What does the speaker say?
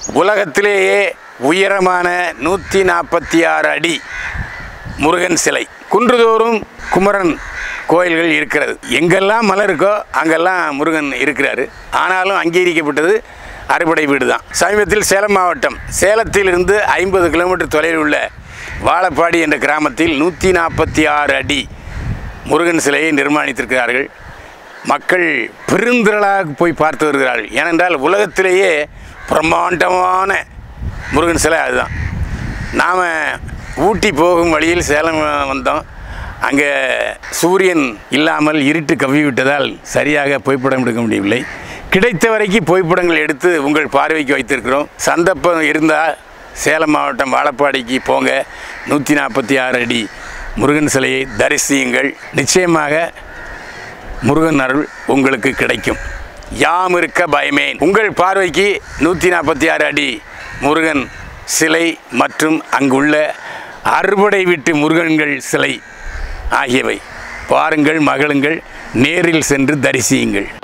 உலகத்திலேயே உயரமான நூற்றி நாற்பத்தி ஆறு அடி முருகன் சிலை குன்றுதோறும் குமரன் கோயில்கள் இருக்கிறது எங்கெல்லாம் மலை இருக்கோ அங்கெல்லாம் முருகன் இருக்கிறாரு ஆனாலும் அங்கீகரிக்கப்பட்டது அறுபடை வீடு தான் சமீபத்தில் சேலம் மாவட்டம் சேலத்திலிருந்து ஐம்பது கிலோமீட்டர் தொலைவில் உள்ள வாழப்பாடி என்ற கிராமத்தில் நூற்றி நாற்பத்தி ஆறு அடி முருகன் சிலையை நிர்மாணித்திருக்கிறார்கள் மக்கள் பெருந்திரளாக போய் பார்த்து வருகிறார்கள் ஏனென்றால் உலகத்திலேயே பிரம்மாண்டமான முருகன் சிலை அதுதான் நாம் ஊட்டி போகும் வழியில் சேலம் வந்தோம் அங்கே சூரியன் இல்லாமல் இருட்டு கவ்வி விட்டதால் சரியாக புகைப்படம் எடுக்க முடியவில்லை கிடைத்த வரைக்கும் புகைப்படங்கள் எடுத்து உங்கள் பார்வைக்கு வைத்திருக்கிறோம் சந்தர்ப்பம் இருந்தால் சேலம் மாவட்டம் வாழப்பாடிக்கு போங்க நூற்றி நாற்பத்தி ஆறு அடி முருகன் சிலையை தரிசியுங்கள் நிச்சயமாக முருகன் அருள் உங்களுக்கு கிடைக்கும் யாம் இருக்க பயமேன் உங்கள் பார்வைக்கு நூற்றி நாற்பத்தி ஆறு அடி முருகன் சிலை மற்றும் அங்குள்ள அறுபடை வீட்டு முருகன்கள் சிலை ஆகியவை பாருங்கள் மகளுங்கள் நேரில் சென்று தரிசியுங்கள்